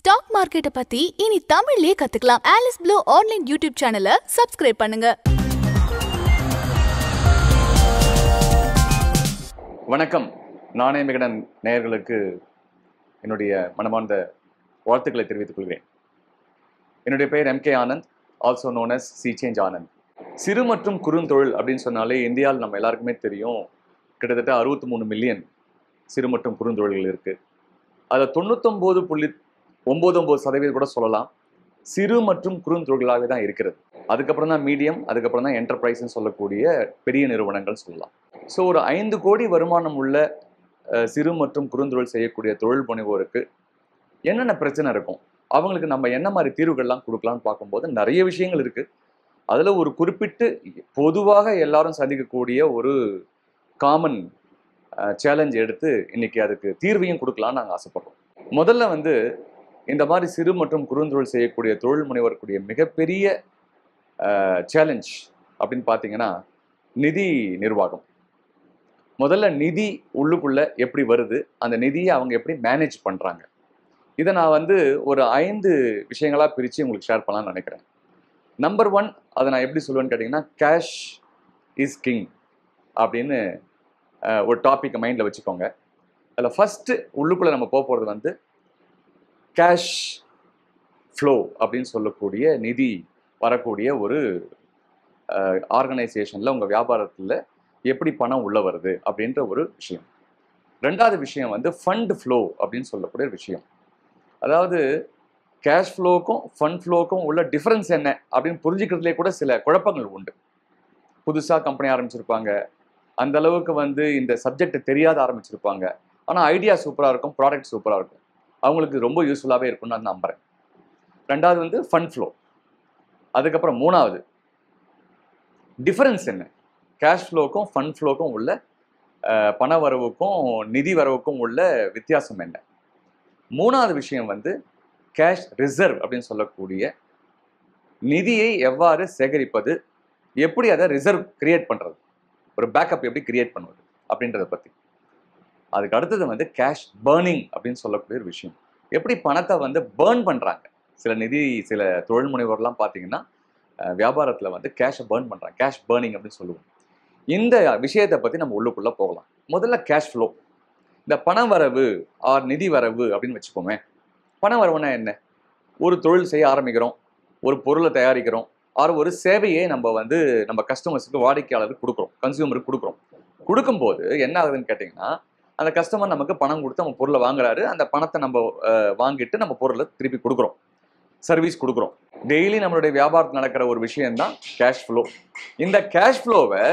stock மார்க்கெட்டை பத்தி இனி தமிழ்லயே கத்துக்கலாம் ஆலிஸ் ப்ளூ ஆன்லைன் யூடியூப் சேனலை சப்ஸ்கிரைப் பண்ணுங்க வணக்கம் நாணய விகடன் நேயர்களுக்கு என்னுடைய மனமார்ந்த வாழ்த்துக்களை தெரிவித்துக் கொள்கிறேன் என்னுடைய பெயர் M K Anand also known as C change Anand சிறு மற்றும் குறுந்தொழில் அப்படின்னு சொன்னாலே இந்தியாவில் நம்ம எல்லாருக்குமே தெரியும் கிட்டத்தட்ட அறுபத்தி மூணு மில்லியன் சிறு மற்றும் குறுந்தொழில்கள் இருக்குது அதில் தொண்ணூத்தொம்பது புள்ளி ஒம்பது ஒம்பது சதவீதம் கூட சொல்லலாம் சிறு மற்றும் குறுந்தொழிலாகவே தான் இருக்கிறது அதுக்கப்புறம் தான் மீடியம் அதுக்கப்புறம் தான் என்டர்பிரைஸ்னு சொல்லக்கூடிய பெரிய நிறுவனங்கள் சொல்லலாம் ஸோ ஒரு ஐந்து கோடி வருமானம் உள்ள அஹ், சிறு மற்றும் குறுந்தொழில் செய்யக்கூடிய தொழில் முனைவோருக்கு என்னென்ன பிரச்சனை இருக்கும் அவங்களுக்கு நம்ம என்ன மாதிரி தீர்வுகள்லாம் கொடுக்கலாம்னு பார்க்கும்போது நிறைய விஷயங்கள் இருக்குது அதில் ஒரு குறிப்பிட்டு பொதுவாக எல்லாரும் சந்திக்கக்கூடிய ஒரு காமன் சேலஞ்ச் எடுத்து இன்னைக்கு அதுக்கு தீர்வையும் கொடுக்கலாம்னு நாங்கள் ஆசைப்படுறோம் முதல்ல வந்து இந்த மாதிரி சிறு மற்றும் குறுந்தொழில் செய்யக்கூடிய தொழில் முனைவருக்குரிய மிகப்பெரிய சேலஞ்ச் அப்படின்னு பார்த்தீங்கன்னா நிதி நிர்வாகம் முதல்ல நிதி உள்ளுக்குள்ள எப்படி வருது அந்த நிதியை அவங்க எப்படி மேனேஜ் பண்ணுறாங்க இதை நான் வந்து ஒரு ஐந்து விஷயங்களாக பிரித்து உங்களுக்கு ஷேர் பண்ணலாம்னு நினைக்கிறேன் நம்பர் ஒன் அதை நான் எப்படி சொல்லுவேன்னு கேட்டிங்கன்னா கேஷ் இஸ் கிங் அப்படின்னு அஹ், ஒரு டாப்பிக்கை மைண்டில் வச்சுக்கோங்க அதில் ஃபஸ்ட்டு உள்ளுக்குள்ளே நம்ம போக போகிறது வந்து கேஷ் ஃப்ளோ அப்படின்னு சொல்லக்கூடிய நிதி வரக்கூடிய ஒரு ஆர்கனைசேஷனில் உங்கள் வியாபாரத்தில் எப்படி பணம் உள்ள வருது அப்படின்ற ஒரு விஷயம் ரெண்டாவது விஷயம் வந்து ஃபண்ட் ஃப்ளோ அப்படின்னு சொல்லக்கூடிய ஒரு விஷயம் அதாவது கேஷ் ஃப்ளோக்கும் ஃபண்ட் ஃப்ளோக்கும் உள்ள டிஃப்ரென்ஸ் என்ன அப்படின்னு புரிஞ்சுக்கிறதுலே கூட சில குழப்பங்கள் உண்டு புதுசாக கம்பெனி ஆரம்பிச்சிருப்பாங்க அந்த அளவுக்கு வந்து இந்த சப்ஜெக்ட் தெரியாத ஆரம்பிச்சிருப்பாங்க ஆனால் ஐடியா சூப்பராக இருக்கும் ப்ராடக்ட் சூப்பராக இருக்கும் அவங்களுக்கு ரொம்ப யூஸ்ஃபுல்லாகவே இருக்கும்னு நான் நம்புகிறேன் ரெண்டாவது வந்து ஃபண்ட் ஃப்ளோ அதுக்கப்புறம் மூணாவது டிஃபரன்ஸ் என்ன கேஷ் ஃப்ளோக்கும் ஃபண்ட் ஃப்ளோக்கும் உள்ள அஹ், பண வரவுக்கும் நிதி வரவுக்கும் உள்ள வித்தியாசம் என்ன மூணாவது விஷயம் வந்து கேஷ் ரிசர்வ் அப்படின்னு சொல்லக்கூடிய நிதியை எவ்வாறு சேகரிப்பது எப்படி அதை ரிசர்வ் கிரியேட் பண்ணுறது ஒரு பேக்கப் எப்படி கிரியேட் பண்ணுவது அப்படின்றத பற்றி அதுக்கு அடுத்தது வந்து கேஷ் பேர்னிங் அப்படின்னு சொல்லக்கூடிய ஒரு விஷயம் எப்படி பணத்தை வந்து பேர்ன் பண்ணுறாங்க சில நிதி சில தொழில் முனைவோர்லாம் பார்த்தீங்கன்னா வியாபாரத்தில் வந்து கேஷை பேர்ன் பண்ணுறாங்க கேஷ் பேர்னிங் அப்படின்னு சொல்லுவோம் இந்த விஷயத்தை பற்றி நம்ம உள்ளுக்குள்ளே போகலாம் முதல்ல கேஷ் ஃப்ளோ இந்த பண வரவு ஆர் நிதி வரவு அப்படின்னு வச்சுக்கோமே பண வரவுனா என்ன ஒரு தொழில் செய்ய ஆரம்பிக்கிறோம் ஒரு பொருளை தயாரிக்கிறோம் ஆர் ஒரு சேவையை நம்ம வந்து நம்ம கஸ்டமர்ஸுக்கு வாடிக்கையாளருக்கு கொடுக்குறோம் கன்சியூமருக்கு கொடுக்குறோம் கொடுக்கும்போது என்ன ஆகுதுன்னு கேட்டிங்கன்னா அந்த கஸ்டமர் நமக்கு பணம் கொடுத்து நம்ம பொருளை வாங்குறாரு அந்த பணத்தை நம்ம அஹ், வாங்கிட்டு நம்ம பொருளை திருப்பி கொடுக்குறோம் சர்வீஸ் கொடுக்குறோம் டெய்லி நம்மளுடைய வியாபாரத்தில் நடக்கிற ஒரு விஷயம்தான் கேஷ் ஃப்ளோ இந்த கேஷ் ஃப்ளோவை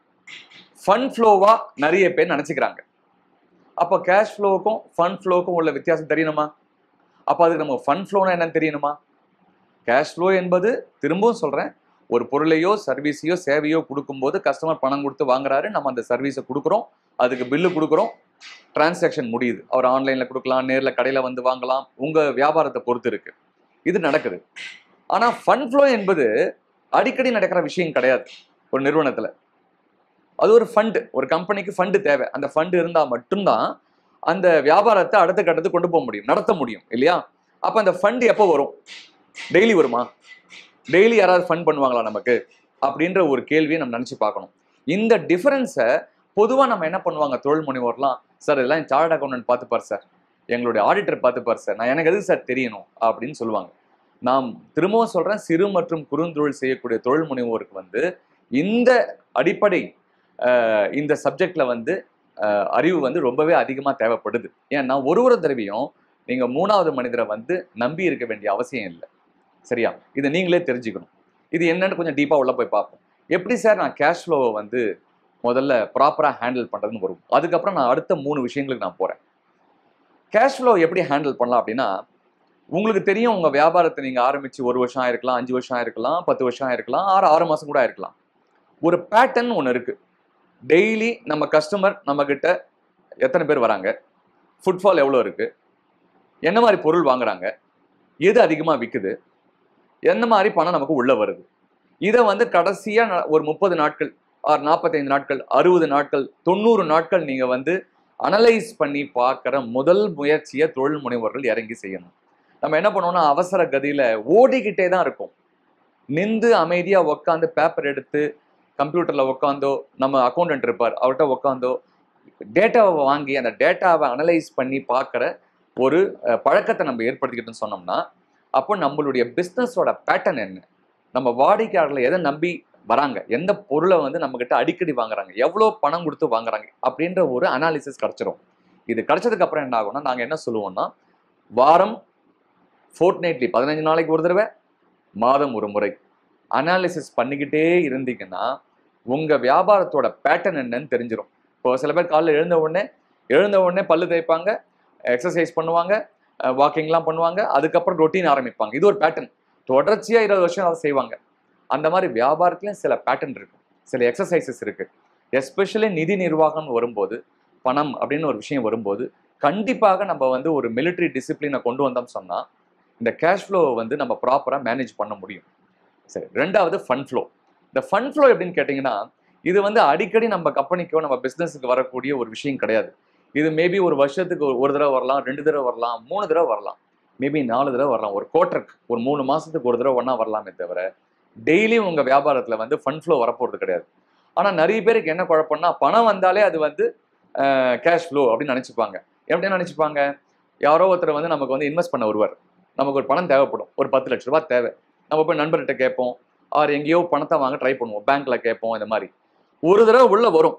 ஃபண்ட் ஃப்ளோவாக நிறைய பேர் நினச்சிக்கிறாங்க அப்போ கேஷ் ஃப்ளோவுக்கும் ஃபண்ட் ஃப்ளோவுக்கும் உள்ள வித்தியாசம் தெரியணுமா அப்போ அதுக்கு நம்ம ஃபண்ட் ஃப்ளோனா என்னன்னு தெரியணுமா கேஷ் ஃப்ளோ என்பது திரும்பவும் சொல்கிறேன் ஒரு பொருளையோ சர்வீஸையோ சேவையோ கொடுக்கும்போது கஸ்டமர் பணம் கொடுத்து வாங்குறாரு நம்ம அந்த சர்வீஸை கொடுக்குறோம் அதுக்கு பில்லு கொடுக்குறோம் டிரான்சாக்ஷன் முடியுது அவர் ஆன்லைனில் கொடுக்கலாம் நேரில் கடையில் வந்து வாங்கலாம் உங்கள் வியாபாரத்தை பொறுத்து இருக்கு இது நடக்குது ஆனால் ஃபண்ட் ஃப்ளோ என்பது அடிக்கடி நடக்கிற விஷயம் கிடையாது ஒரு நிறுவனத்தில் அது ஒரு ஃபண்டு ஒரு கம்பெனிக்கு ஃபண்டு தேவை அந்த ஃபண்டு இருந்தால் மட்டும்தான் அந்த வியாபாரத்தை அடுத்த கட்டத்துக்கு கொண்டு போக முடியும் நடத்த முடியும் இல்லையா அப்போ அந்த ஃபண்ட் எப்போ வரும் டெய்லி வருமா டெய்லி யாராவது ஃபண்ட் பண்ணுவாங்களா நமக்கு அப்படின்ற ஒரு கேள்வியை நம்ம நினச்சி பார்க்கணும் இந்த டிஃபரன்ஸை பொதுவாக நம்ம என்ன பண்ணுவாங்க தொழில் முனைவோர்லாம் சார் இதெல்லாம் சார்ட் அக்கௌண்டன்ட் பார்த்துப்பார் சார் எங்களுடைய ஆடிட்டர் பார்த்துப்பார் சார் நான் எனக்கு எது சார் தெரியணும் அப்படின்னு சொல்லுவாங்க நாம் திரும்பவும் சொல்கிறேன் சிறு மற்றும் குறுந்தொழில் செய்யக்கூடிய தொழில் முனைவோருக்கு வந்து இந்த அடிப்படை அஹ், இந்த சப்ஜெக்ட்ல வந்து அஹ், அறிவு வந்து ரொம்பவே அதிகமாக தேவைப்படுது ஏன்னா ஒரு ஒரு தடவையும் நீங்கள் மூணாவது மனிதரை வந்து நம்பி இருக்க வேண்டிய அவசியம் இல்லை சரியா இதை நீங்களே தெரிஞ்சுக்கணும் இது என்னன்னு கொஞ்சம் டீப்பாக உள்ள போய் பார்ப்போம் எப்படி சார் நான் கேஷ் ஃப்ளோவை வந்து முதல்ல ப்ராப்பராக ஹேண்டில் பண்ணுறதுன்னு வரும் அதுக்கப்புறம் நான் அடுத்த மூணு விஷயங்களுக்கு நான் போகிறேன் கேஷ் ஃப்ளோ எப்படி ஹேண்டில் பண்ணலாம் அப்படின்னா உங்களுக்கு தெரியும் உங்கள் வியாபாரத்தை நீங்கள் ஆரம்பித்து ஒரு வருஷம் ஆயிருக்கலாம் அஞ்சு வருஷம் ஆயிருக்கலாம் பத்து வருஷம் ஆயிருக்கலாம் ஆறு ஆறு மாதம் கூட ஆயிருக்கலாம் ஒரு பேட்டர்ன் ஒன்று இருக்குது டெய்லி நம்ம கஸ்டமர் நம்மக்கிட்ட எத்தனை பேர் வராங்க ஃபுட்ஃபால் எவ்வளோ இருக்குது என்ன மாதிரி பொருள் வாங்குறாங்க எது அதிகமாக விற்குது எந்த மாதிரி பணம் நமக்கு உள்ளே வருது இதை வந்து கடைசியாக ஒரு முப்பது நாட்கள் ஆர் நாற்பத்தைந்து நாட்கள் அறுபது நாட்கள் தொண்ணூறு நாட்கள் நீங்கள் வந்து அனலைஸ் பண்ணி பார்க்குற முதல் முயற்சியை தொழில் முனைவோர்கள் இறங்கி செய்யணும் நம்ம என்ன பண்ணுவோம்னா அவசர கதியில ஓடிக்கிட்டே தான் இருக்கும் நின்று அமைதியா உக்காந்து பேப்பர் எடுத்து கம்ப்யூட்டர்ல உக்காந்தோ நம்ம அக்கௌண்டன்ட் இருப்பார் அவர்கிட்ட உக்காந்தோ டேட்டாவை வாங்கி அந்த டேட்டாவை அனலைஸ் பண்ணி பார்க்குற ஒரு அஹ், பழக்கத்தை நம்ம ஏற்படுத்திக்கிட்டோம்னு சொன்னோம்னா அப்போ நம்மளுடைய பிஸ்னஸோட பேட்டர்ன் என்ன நம்ம வாடிக்கையாளர்களை எதை நம்பி வராங்க எந்த பொருளை வந்து நம்மக்கிட்ட அடிக்கடி வாங்குறாங்க எவ்வளோ பணம் கொடுத்து வாங்குறாங்க அப்படின்ற ஒரு அனாலிசிஸ் கிடச்சிரும் இது கிடைச்சதுக்கு அப்புறம் என்ன ஆகும்னா நாங்கள் என்ன சொல்லுவோம்னா வாரம் ஃபோர்ட்நைட்லி பதினஞ்சு நாளைக்கு ஒரு தடவை மாதம் ஒரு முறை அனாலிசிஸ் பண்ணிக்கிட்டே இருந்தீங்கன்னா உங்கள் வியாபாரத்தோட பேட்டர்ன் என்னன்னு தெரிஞ்சிடும் இப்போ சில பேர் காலைல எழுந்த உடனே எழுந்த உடனே பல்லு தேய்ப்பாங்க எக்ஸசைஸ் பண்ணுவாங்க வாக்கிங்லாம் பண்ணுவாங்க அதுக்கப்புறம் ரொட்டீன் ஆரம்பிப்பாங்க இது ஒரு பேட்டர்ன் தொடர்ச்சியாக இருபது வருஷம் அதை செய்வாங்க அந்த மாதிரி வியாபாரத்துலையும் சில பேட்டர்ன் இருக்கு சில எக்ஸசைசஸ் இருக்கு எஸ்பெஷலி நிதி நிர்வாகம்னு வரும்போது பணம் அப்படின்னு ஒரு விஷயம் வரும்போது கண்டிப்பாக நம்ம வந்து ஒரு மிலிட்ரி டிசிப்ளினை கொண்டு வந்தோம் சொன்னால் இந்த கேஷ் ஃப்ளோவை வந்து நம்ம ப்ராப்பராக மேனேஜ் பண்ண முடியும் சரி ரெண்டாவது ஃபண்ட் ஃப்ளோ இந்த ஃபண்ட் ஃப்ளோ எப்படின்னு கேட்டிங்கன்னா இது வந்து அடிக்கடி நம்ம கம்பெனிக்கோ நம்ம பிஸ்னஸுக்கு வரக்கூடிய ஒரு விஷயம் கிடையாது இது மேபி ஒரு வருஷத்துக்கு ஒரு- ஒரு தடவை வரலாம் ரெண்டு தடவை வரலாம் மூணு தடவை வரலாம் மேபி நாலு தடவை வரலாம் ஒரு குவார்ட்டருக்கு ஒரு மூணு மாசத்துக்கு ஒரு தடவை ஒன்றா வரலாமே தவிர டெய்லி உங்க வியாபாரத்துல வந்து ஃபண்ட் ஃப்ளோ வரப்போறது கிடையாது ஆனா நிறைய பேருக்கு என்ன குழப்பம்னா பணம் வந்தாலே அது வந்து கேஷ் ஃப்ளோ அப்படின்னு நினைச்சுப்பாங்க எப்படி நினைச்சுப்பாங்க யாரோ ஒருத்தர் வந்து நமக்கு வந்து இன்வெஸ்ட் பண்ண வருவார் நமக்கு ஒரு பணம் தேவைப்படும் ஒரு பத்து லட்ச ரூபாய் தேவை நம்ம போய் நண்பர்கிட்ட கேட்போம் அவர் எங்கேயோ பணத்தை வாங்க ட்ரை பண்ணுவோம் பேங்க்ல கேட்போம் இந்த மாதிரி ஒரு தடவை உள்ள வரும்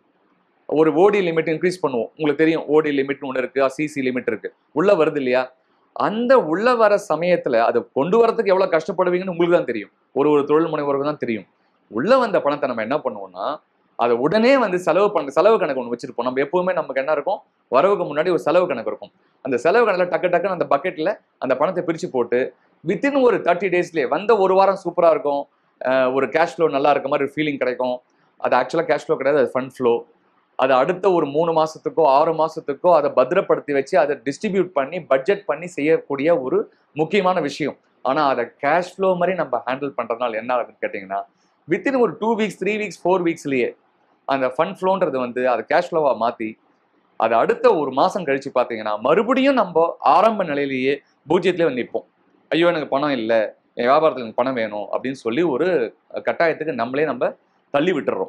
ஒரு ஓடி லிமிட் இன்க்ரீஸ் பண்ணுவோம் உங்களுக்கு தெரியும் ஓடி லிமிட்னு ஒன்று இருக்கு சிசி லிமிட் இருக்கு உள்ள வருது இல்லையா அந்த உள்ள வர சமயத்துல அது கொண்டு வரதுக்கு எவ்வளவு கஷ்டப்படுவீங்கன்னு உங்களுக்கு தான் தெரியும் ஒரு ஒரு தொழில் முனைவோருக்கு தான் தெரியும் உள்ள வந்த பணத்தை நம்ம என்ன பண்ணுவோம்னா அதை உடனே வந்து செலவு பண்ண செலவு கணக்கு ஒன்று வச்சிருப்போம் நம்ம எப்பவுமே நமக்கு என்ன இருக்கும் வரவுக்கு முன்னாடி ஒரு செலவு கணக்கு இருக்கும் அந்த செலவு கணக்கில் டக்கு டக்குன்னு அந்த பக்கெட்ல அந்த பணத்தை பிரிச்சு போட்டு வித்தின் ஒரு தேர்ட்டி டேஸ்லேயே வந்த ஒரு வாரம் சூப்பரா இருக்கும் அஹ் ஒரு கேஷ் ஃப்ளோ நல்லா இருக்க மாதிரி ஒரு ஃபீலிங் கிடைக்கும் அது ஆக்சுவலாக கேஷ் ஃப்ளோ கிடையாது அது ஃபண்ட் ஃப்ளோ அது அடுத்த ஒரு மூணு மாசத்துக்கோ ஆறு மாசத்துக்கோ அதை பத்திரப்படுத்தி வச்சு அதை டிஸ்ட்ரிபியூட் பண்ணி பட்ஜெட் பண்ணி செய்யக்கூடிய ஒரு முக்கியமான விஷயம் ஆனா அதை கேஷ் ஃப்ளோ மாதிரி நம்ம ஹேண்டில் பண்றதுனால என்ன ஆகுதுன்னு கேட்டிங்கன்னா வித்தின் ஒரு two weeks three weeks four வீக்ஸ்லயே அந்த ஃபண்ட் ஃப்ளோன்றது வந்து அதை கேஷ் ஃப்ளோவா மாத்தி அது அடுத்த ஒரு மாசம் கழிச்சு பார்த்தீங்கன்னா மறுபடியும் நம்ம ஆரம்ப நிலையிலேயே பூஜ்ஜியத்திலே வந்து நிற்போம் ஐயோ எனக்கு பணம் இல்லை என் வியாபாரத்தில் எனக்கு பணம் வேணும் அப்படின்னு சொல்லி ஒரு கட்டாயத்துக்கு நம்மளே நம்ம தள்ளி விட்டுறோம்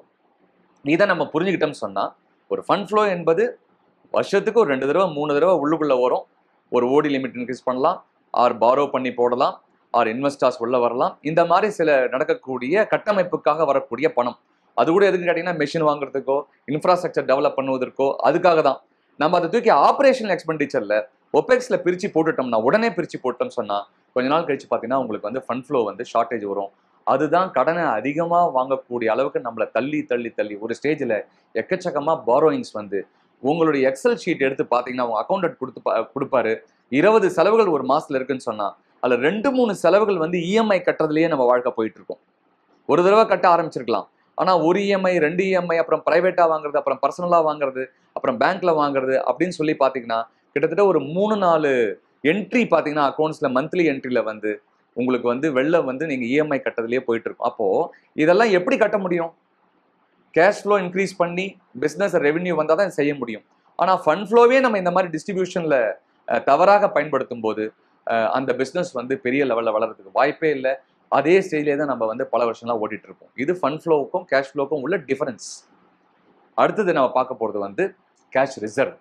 இதை நம்ம புரிஞ்சுக்கிட்டோம்னு சொன்னா ஒரு ஃபண்ட் ஃப்ளோ என்பது வருஷத்துக்கு ஒரு ரெண்டு தடவை மூணு தடவை உள்ளுக்குள்ள வரும் ஒரு ஓடி லிமிட் இன்க்ரீஸ் பண்ணலாம் ஆர் பாரோ பண்ணி போடலாம் ஆர் இன்வெஸ்டர்ஸ் உள்ள வரலாம் இந்த மாதிரி சில நடக்கக்கூடிய கட்டமைப்புக்காக வரக்கூடிய பணம் அது கூட எதுக்கு கேட்டிங்கன்னா மெஷின் வாங்குறதுக்கோ இன்ஃப்ராஸ்ட்ரக்சர் டெவலப் பண்ணுவதற்கோ அதுக்காக தான் நம்ம அதை தூக்கி ஆப்ரேஷனல் எக்ஸ்பெண்டிச்சர்ல ஒபெக்ஸ்ல பிரிச்சு போட்டுட்டோம்னா உடனே பிரிச்சு போட்டோம்னு சொன்னா கொஞ்ச நாள் கழிச்சு பார்த்தீங்கன்னா உங்களுக்கு வந்து ஃபண்ட் ஃப்ளோ வந்து ஷார்ட்டேஜ் வரும் அதுதான் கடனை அதிகமாக வாங்கக்கூடிய அளவுக்கு நம்மளை தள்ளி தள்ளி தள்ளி ஒரு ஸ்டேஜில் எக்கச்சக்கமாக பாரோயிங்ஸ் வந்து உங்களுடைய எக்ஸல் ஷீட் எடுத்து பார்த்தீங்கன்னா உங்க அக்கௌண்டன்ட் கொடுத்து பா- கொடுப்பாரு இருபது செலவுகள் ஒரு மாசத்துல இருக்குன்னு சொன்னா அதுல ரெண்டு மூணு செலவுகள் வந்து இஎம்ஐ கட்டுறதுலயே நம்ம வாழ்க்கை போயிட்டு இருக்கோம் ஒரு தடவை கட்ட ஆரம்பிச்சிருக்கலாம் ஆனா ஒரு இஎம்ஐ ரெண்டு இஎம்ஐ அப்புறம் பிரைவேட்டா வாங்குறது அப்புறம் பர்சனலா வாங்குறது அப்புறம் பேங்க்ல வாங்குறது அப்படின்னு சொல்லி பாத்தீங்கன்னா கிட்டத்தட்ட ஒரு மூணு நாலு என்ட்ரி பாத்தீங்கன்னா அக்கௌண்ட்ஸ்ல மந்த்லி என்ட்ரில வந்து உங்களுக்கு வந்து வெளில வந்து நீங்க இஎம்ஐ கட்டதுலயே போயிட்டு இருக்கும் அப்போ இதெல்லாம் எப்படி கட்ட முடியும் கேஷ் ஃப்ளோ இன்க்ரீஸ் பண்ணி பிஸ்னஸ் ரெவென்யூ வந்தால் தான் செய்ய முடியும் ஆனால் ஃபண்ட் ஃப்ளோவே நம்ம இந்த மாதிரி டிஸ்ட்ரிபியூஷனில் தவறாக பயன்படுத்தும் போது அஹ், அந்த பிஸ்னஸ் வந்து பெரிய லெவலில் வளர்றதுக்கு வாய்ப்பே இல்லை அதே ஸ்டேஜ்லேயே தான் நம்ம வந்து பல வருஷம்லாம் ஓட்டிட்டு இருப்போம் இது ஃபண்ட் ஃப்ளோவுக்கும் கேஷ் ஃப்ளோவுக்கும் உள்ள டிஃபரன்ஸ் அடுத்தது நம்ம பார்க்க போகிறது வந்து கேஷ் ரிசர்வ்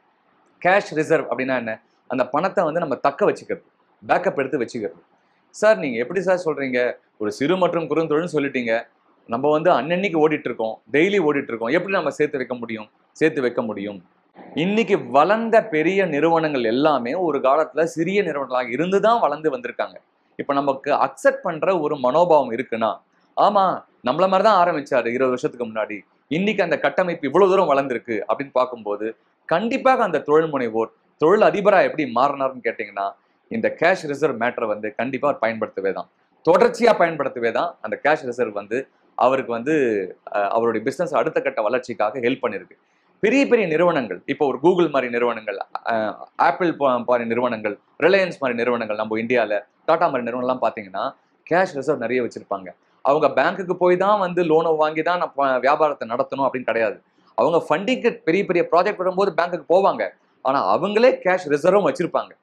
கேஷ் ரிசர்வ் அப்படின்னா என்ன அந்த பணத்தை வந்து நம்ம தக்க வச்சுக்கிறது பேக்கப் எடுத்து வச்சுக்கிறது சார் நீங்கள் எப்படி சார் சொல்கிறீங்க ஒரு சிறு மற்றும் குறுந்தொழில்னு சொல்லிட்டீங்க நம்ம வந்து அன்னன்னைக்கு ஓடிட்டு இருக்கோம் டெய்லி ஓடிட்டு இருக்கோம் எப்படி நம்ம சேர்த்து வைக்க முடியும் சேர்த்து வைக்க முடியும் இன்னைக்கு வளர்ந்த பெரிய நிறுவனங்கள் எல்லாமே ஒரு காலத்துல சிறிய நிறுவனங்களாக இருந்து தான் வளர்ந்து வந்திருக்காங்க இப்ப நமக்கு அக்செப்ட் பண்ற ஒரு மனோபாவம் இருக்குன்னா ஆமா நம்மள மாதிரி தான் ஆரம்பிச்சாரு இருபது வருஷத்துக்கு முன்னாடி இன்னைக்கு அந்த கட்டமைப்பு இவ்வளவு தூரம் வளர்ந்துருக்கு அப்படின்னு பார்க்கும்போது கண்டிப்பாக அந்த தொழில் முனைவோர் தொழில் அதிபரா எப்படி மாறினார்னு கேட்டிங்கன்னா இந்த கேஷ் ரிசர்வ் மேட்டரை வந்து கண்டிப்பா அவர் பயன்படுத்தவே தான் தொடர்ச்சியா பயன்படுத்தவே தான் அந்த கேஷ் ரிசர்வ் வந்து அவருக்கு வந்து அஹ், அவருடைய பிசினஸ் அடுத்த கட்ட வளர்ச்சிக்காக ஹெல்ப் பண்ணிருக்கு பெரிய பெரிய நிறுவனங்கள் இப்போ ஒரு கூகுள் மாதிரி நிறுவனங்கள் ஆப்பிள் மாதிரி நிறுவனங்கள் ரிலையன்ஸ் மாதிரி நிறுவனங்கள் நம்ம இந்தியாவில் டாடா மாதிரி நிறுவனம்லாம் பார்த்தீங்கன்னா கேஷ் ரிசர்வ் நிறைய வச்சிருப்பாங்க அவங்க பேங்க்குக்கு போய் தான் வந்து லோனை வாங்கி தான் நான் ப- வியாபாரத்தை நடத்தணும் அப்படின்னு கிடையாது அவங்க ஃபண்டிங்க்கு பெரிய பெரிய ப்ராஜெக்ட் வரும்போது பேங்க்குக்கு போவாங்க ஆனால் அவங்களே கேஷ் ரிசர்வும் வச்சிருப்பாங்க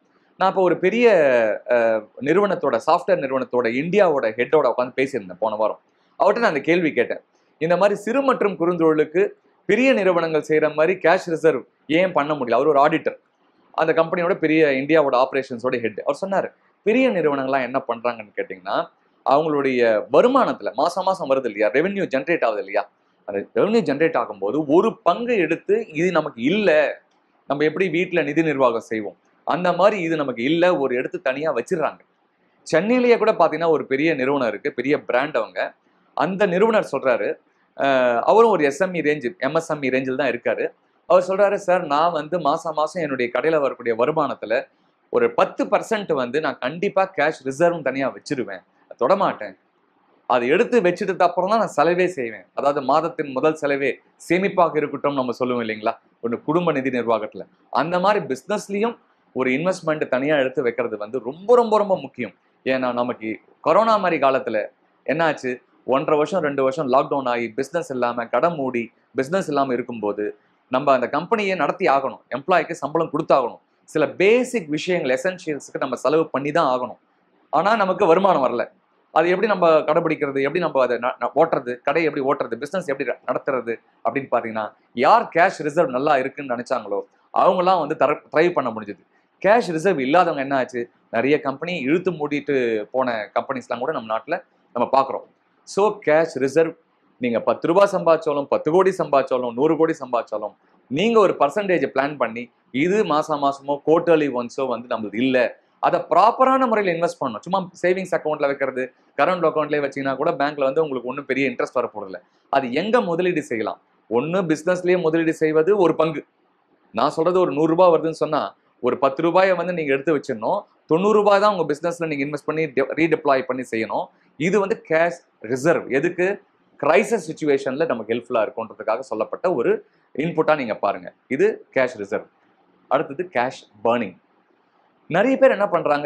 நான் இப்போ ஒரு பெரிய அஹ், நிறுவனத்தோட சாஃப்ட்வேர் நிறுவனத்தோட இந்தியாவோட ஹெட்டோட உட்காந்து பேசியிருந்தேன் போன வாரம் அவர்கிட்ட நான் அந்த கேள்வி கேட்டேன் இந்த மாதிரி சிறு மற்றும் குறுந்தொழிலுக்கு பெரிய நிறுவனங்கள் செய்யற மாதிரி கேஷ் ரிசர்வ் ஏன் பண்ண முடியல அவர் ஒரு ஆடிட்டர் அந்த கம்பெனியோட பெரிய இந்தியாவோட ஆப்ரேஷன்ஸோட ஹெட் அவர் சொன்னார் பெரிய நிறுவனங்கள்லாம் என்ன பண்றாங்கன்னு கேட்டிங்கன்னா அவங்களுடைய வருமானத்துல மாசம் மாசம் வருது இல்லையா ரெவென்யூ ஜென்ரேட் ஆகுது இல்லையா அந்த ரெவென்யூ ஜென்ரேட் ஆகும்போது ஒரு பங்கு எடுத்து இது நமக்கு இல்லை நம்ம எப்படி வீட்டில் நிதி நிர்வாகம் செய்வோம் அந்த மாதிரி இது நமக்கு இல்லை ஒரு எடுத்து தனியாக வச்சிடுறாங்க சென்னையிலேயே கூட பார்த்தீங்கன்னா ஒரு பெரிய நிறுவனம் இருக்கு பெரிய பிராண்ட் அவங்க அந்த நிறுவனர் சொல்றாரு அஹ், அவரும் ஒரு எஸ்எம்இ ரேஞ்சு எம்எஸ்எம்இ ரேஞ்சில் தான் இருக்காரு அவர் சொல்றாரு சார் நான் வந்து மாசம் மாசம் என்னுடைய கடையில வரக்கூடிய வருமானத்துல ஒரு பத்து பர்சன்ட் வந்து நான் கண்டிப்பா கேஷ் ரிசர்வ் தனியா வச்சிருவேன் தொடமாட்டேன் அதை எடுத்து வச்சுட்டு அப்புறம் தான் நான் செலவே செய்வேன் அதாவது மாதத்தின் முதல் செலவே சேமிப்பாக இருக்கட்டும் நம்ம சொல்லுவோம் இல்லைங்களா ஒன்று குடும்ப நிதி நிர்வாகத்துல அந்த மாதிரி பிஸ்னஸ்லயும் ஒரு இன்வெஸ்ட்மெண்ட் தனியா எடுத்து வைக்கிறது வந்து ரொம்ப ரொம்ப ரொம்ப முக்கியம் ஏன்னா நமக்கு கொரோனா மாதிரி காலத்துல என்னாச்சு ஒன்றரை வருஷம் ரெண்டு வருஷம் லாக்டவுன் ஆகி பிஸ்னஸ் இல்லாம கடை மூடி பிஸ்னஸ் இல்லாம இருக்கும்போது நம்ம அந்த கம்பெனியை நடத்தி ஆகணும் எம்ப்ளாய்க்கு சம்பளம் கொடுத்தாகணும் சில பேசிக் விஷயங்கள் எசென்ஷியல்ஸுக்கு நம்ம செலவு பண்ணி தான் ஆகணும் ஆனால் நமக்கு வருமானம் வரல அது எப்படி நம்ம கடைபிடிக்கிறது எப்படி நம்ம அதை ந- ந- ஓட்டுறது கடையை எப்படி ஓட்டுறது பிஸ்னஸ் எப்படி ர- நடத்துறது அப்படின்னு பார்த்தீங்கன்னா யார் கேஷ் ரிசர்வ் நல்லா இருக்குன்னு நினைச்சாங்களோ அவங்களாம் வந்து தர ட்ரைவ் பண்ண முடிஞ்சது கேஷ் ரிசர்வ் இல்லாதவங்க என்ன ஆச்சு நிறைய கம்பெனி இழுத்து மூடிட்டு போன கம்பெனிஸ்லாம் கூட நம்ம நாட்டில் நம்ம பார்க்குறோம் ஸோ கேஷ் ரிசர்வ் நீங்கள் பத்து ரூபாய் சம்பாதிச்சாலும் பத்து கோடி சம்பாதிச்சாலும் நூறு கோடி சம்பாதிச்சாலும் நீங்கள் ஒரு பர்சன்டேஜ் பிளான் பண்ணி இது மாசம் மாசமோ குவார்டர்லி ஒன்ஸோ வந்து நம்மளுக்கு இல்லை அதை ப்ராப்பரான முறையில் இன்வெஸ்ட் பண்ணணும் சும்மா சேவிங்ஸ் அக்கௌண்ட்ல வைக்கிறது கரண்ட் அக்கௌண்ட்லேயே வச்சீங்கன்னா கூட பேங்க்ல வந்து உங்களுக்கு ஒன்றும் பெரிய இன்ட்ரெஸ்ட் வர போறதில்ல அது எங்க முதலீடு செய்யலாம் ஒன்று பிஸ்னஸ்லயே முதலீடு செய்வது ஒரு பங்கு நான் சொல்றது ஒரு நூறு ரூபாய் வருதுன்னு சொன்னா ஒரு பத்து ரூபாயை வந்து நீங்க எடுத்து வச்சிடணும் தொண்ணூறு ரூபாய் தான் உங்க பிசினஸ்ல நீங்க இன்வெஸ்ட் பண்ணி ரீடிப்ளாய் பண்ணி செய்யணும் இது வந்து கேஷ் ரிசர்வ் எதுக்கு கிரைசஸ் சுச்சுவேஷன்ல நமக்கு ஹெல்ப்ஃபுல்லா இருக்கும்ன்றதுக்காக சொல்லப்பட்ட ஒரு இன்புட்டா நீங்க பாருங்க இது கேஷ் ரிசர்வ் அடுத்தது கேஷ் பர்னிங் நிறைய பேர் என்ன பண்றாங்க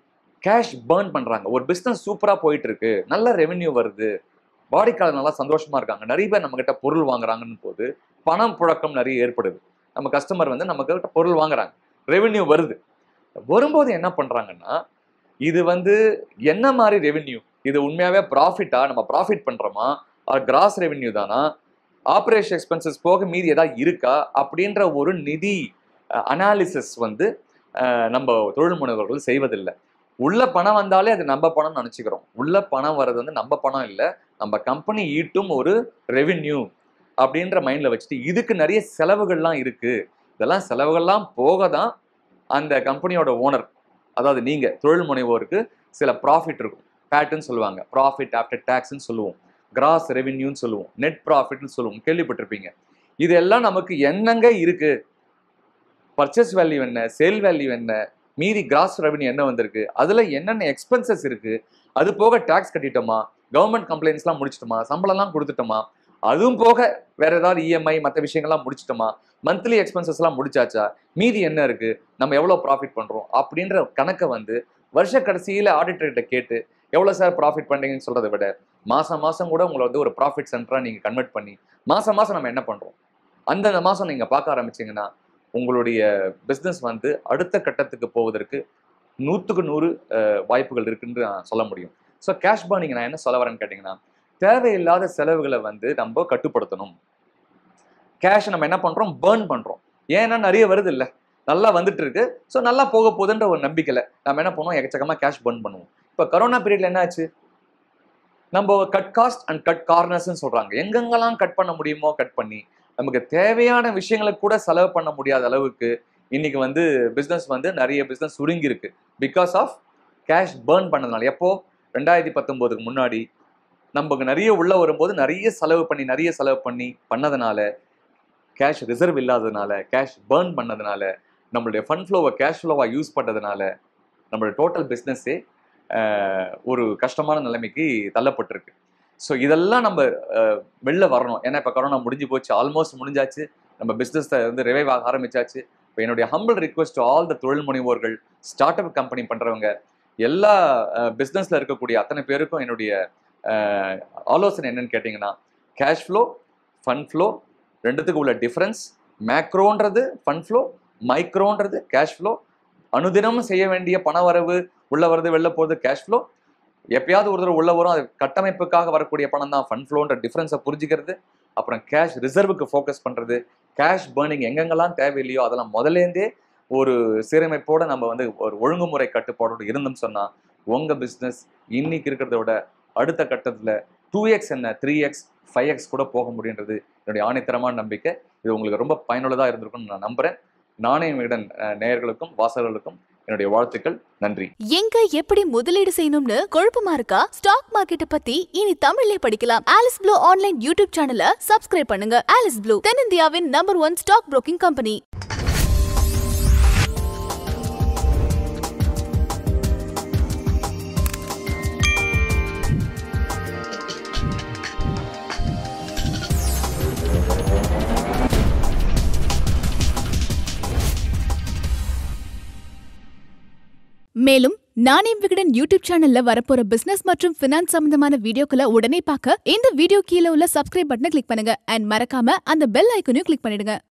கேஷ் பர்ன் பண்றாங்க ஒரு பிசினஸ் சூப்பரா போயிட்டு இருக்கு நல்ல ரெவென்யூ வருது வாடிக்கையாளர் நல்லா சந்தோஷமா இருக்காங்க நிறைய பேர் நம்ம கிட்ட பொருள் வாங்குறாங்கன்னு போது பணம் புழக்கம் நிறைய ஏற்படுது நம்ம கஸ்டமர் வந்து நம்ம கிட்ட பொருள் வாங்குறாங்க ரெவென்யூ வருது வரும்போது என்ன பண்றாங்கன்னா இது வந்து என்ன மாதிரி ரெவென்யூ இது உண்மையாவே ப்ராஃபிட்டா நம்ம ப்ராஃபிட் பண்றோமா கிராஸ் ரெவென்யூ தானா ஆப்ரேஷன் எக்ஸ்பென்சஸ் போக மீதி ஏதாவது இருக்கா அப்படின்ற ஒரு நிதி அனாலிசிஸ் வந்து அஹ், நம்ம தொழில் முனைவர்கள் செய்வதில்லை உள்ள பணம் வந்தாலே அது நம்ம பணம்னு நினச்சிக்கிறோம் உள்ள பணம் வர்றது வந்து நம்ம பணம் இல்லை நம்ம கம்பெனி ஈட்டும் ஒரு ரெவென்யூ அப்படின்ற மைண்டில் வச்சுட்டு இதுக்கு நிறைய செலவுகள்லாம் இருக்கு இதெல்லாம் செலவுகள்லாம் போக தான் அந்த கம்பெனியோட ஓனர் அதாவது நீங்க தொழில் முனைவோருக்கு சில ப்ராஃபிட் இருக்கும் பேட்டுன்னு சொல்லுவாங்க ப்ராஃபிட் ஆஃப்டர் டேக்ஸ்ன்னு சொல்லுவோம் கிராஸ் ரெவென்யூன்னு சொல்லுவோம் நெட் ப்ராஃபிட்னு சொல்லுவோம் கேள்விப்பட்டிருப்பீங்க இதெல்லாம் நமக்கு என்னங்க இருக்கு பர்ச்சேஸ் வேல்யூ என்ன சேல் வேல்யூ என்ன மீதி கிராஸ் ரெவென்யூ என்ன வந்திருக்கு அதுல என்னென்ன எக்ஸ்பென்சஸ் இருக்கு அது போக டேக்ஸ் கட்டிட்டோமா கவர்மெண்ட் கம்ப்ளைண்ட்ஸ்லாம் முடிச்சிட்டோமா சம்பளம்லாம் கொடுத்துட்டோமா அதுவும் போக வேற ஏதாவது இஎம்ஐ மற்ற விஷயங்கள்லாம் முடிச்சிட்டோமா மந்த்லி எக்ஸ்பென்சஸ்லாம் முடிச்சாச்சா மீதி என்ன இருக்கு நம்ம எவ்வளோ ப்ராஃபிட் பண்றோம் அப்படின்ற கணக்கை வந்து வருஷ கடைசியில ஆடிட்டர்கிட்ட கேட்டு எவ்வளோ சார் ப்ராஃபிட் பண்றீங்கன்னு சொல்றதை விட மாசம் மாசம் கூட உங்களை வந்து ஒரு ப்ராஃபிட் சென்டரா நீங்க கன்வெர்ட் பண்ணி மாசம் மாசம் நம்ம என்ன பண்றோம் அந்தந்த மாசம் நீங்க பார்க்க ஆரம்பிச்சீங்கன்னா உங்களுடைய பிஸ்னஸ் வந்து அடுத்த கட்டத்துக்கு போவதற்கு நூற்றுக்கு நூறு அஹ், வாய்ப்புகள் இருக்குன்னு நான் சொல்ல முடியும் ஸோ கேஷ் பர்னிங் நான் என்ன சொல்ல வரேன்னு கேட்டிங்கன்னா தேவையில்லாத செலவுகளை வந்து நம்ம கட்டுப்படுத்தணும் கேஷ் நம்ம என்ன பண்றோம் பேர்ன் பண்றோம் ஏன்னா நிறைய வருது இல்ல நல்லா வந்துட்டு இருக்கு ஸோ நல்லா போக போகுதுன்ற ஒரு நம்பிக்கையில நம்ம என்ன பண்ணுவோம் எக்கச்சக்கமா கேஷ் பர்ன் பண்ணுவோம் இப்போ கரோனா பீரியட்ல என்ன ஆச்சு நம்ம கட் காஸ்ட் அண்ட் கட் கார்னர்ஸ்னு சொல்றாங்க எங்கெங்கெல்லாம் கட் பண்ண முடியுமோ கட் பண்ணி நமக்கு தேவையான விஷயங்களுக்கு கூட செலவு பண்ண முடியாத அளவுக்கு இன்னைக்கு வந்து பிசினஸ் வந்து நிறைய பிசினஸ் சுருங்கி இருக்கு பிகாஸ் ஆஃப் கேஷ் பேர்ன் பண்ணதுனால எப்போ ரெண்டாயிரத்தி பத்தொன்பதுக்கு முன்னாடி நமக்கு நிறைய உள்ள வரும்போது நிறைய செலவு பண்ணி நிறைய செலவு பண்ணி பண்ணதுனால கேஷ் ரிசர்வ் இல்லாததுனால கேஷ் பேர்ன் பண்ணதுனால நம்மளுடைய ஃபண்ட் ஃப்ளோவை கேஷ் ஃப்ளோவாக யூஸ் பண்ணதுனால நம்மளுடைய டோட்டல் பிஸ்னஸ்ஸே ஒரு கஷ்டமான நிலைமைக்கு தள்ளப்பட்டிருக்கு ஸோ இதெல்லாம் நம்ம அஹ், வெளில வரணும் ஏன்னா இப்போ கொரோனா முடிஞ்சு போச்சு ஆல்மோஸ்ட் முடிஞ்சாச்சு நம்ம பிஸ்னஸை வந்து ரிவைவ் ஆக ஆரம்பிச்சாச்சு இப்போ என்னுடைய ஹம்பிள் ரிக்வெஸ்ட் ஆல் த தொழில் முனைவோர்கள் ஸ்டார்ட் அப் கம்பெனி பண்ணுறவங்க எல்லா பிஸ்னஸில் இருக்கக்கூடிய அத்தனை பேருக்கும் என்னுடைய அஹ், ஆலோசனை என்னன்னு கேட்டிங்கன்னா கேஷ் ஃப்ளோ ஃபண்ட் ஃப்ளோ ரெண்டுத்துக்கு உள்ள டிஃப்ரென்ஸ் மேக்ரோன்றது ஃபண்ட் ஃப்ளோ மைக்ரோன்றது கேஷ் ஃப்ளோ அனுதினமும் செய்ய வேண்டிய பண வரவு உள்ள வருது வெளில போகுது கேஷ் ஃப்ளோ எப்பயாவது ஒரு தடவை உள்ள வரும் அது கட்டமைப்புக்காக வரக்கூடிய பணம் தான் ஃபண்ட் ஃப்ளோன்ற டிஃபரன்ஸை புரிஞ்சுக்கிறது அப்புறம் கேஷ் ரிசர்வுக்கு ஃபோக்கஸ் பண்றது கேஷ் பேர்னிங் எங்கெங்கெல்லாம் தேவையில்லையோ அதெல்லாம் முதலேருந்தே ஒரு சீரமைப்போட நம்ம வந்து ஒரு ஒழுங்குமுறை கட்டுப்பாடோடு இருந்தோம்னு சொன்னா உங்க பிஸ்னஸ் இன்னைக்கு இருக்கிறத விட அடுத்த கட்டத்துல டூ எக்ஸ் என்ன த்ரீ எக்ஸ் ஃபைவ் எக்ஸ் கூட போக முடியுன்றது என்னுடைய ஆணித்தரமான நம்பிக்கை இது உங்களுக்கு ரொம்ப பயனுள்ளதா இருந்திருக்கும்னு நான் நம்புறேன் நாணயம் விகடன் அஹ், நேயர்களுக்கும் வாசகர்களுக்கும் என்னுடைய வாழ்த்துக்கள் நன்றி எங்க எப்படி முதலீடு செய்யணும்னு குழப்பமா இருக்கா ஸ்டாக் மார்க்கெட்ட பத்தி இனி தமிழ்லே படிக்கலாம் ஆலிஸ் ப்ளூ ஆன்லைன் யூடியூப் சேனலை சப்ஸ்கிரைப் பண்ணுங்க ஆலிஸ் ப்ளூ தென்னிந்தியாவின் number one stock broking company மேலும் நாணயம் விகடன் யூடியூப் சேனல்ல வரப்போற பிசினஸ் மற்றும் பினான்ஸ் சம்பந்தமான வீடியோக்களை உடனே பார்க்க இந்த வீடியோ கீழே உள்ள சப்ஸ்கிரைப் பட்டனை கிளிக் பண்ணுங்க அண்ட் மறக்காம அந்த பெல் ஐக்கனையும் கிளிக் பண்ணிடுங்க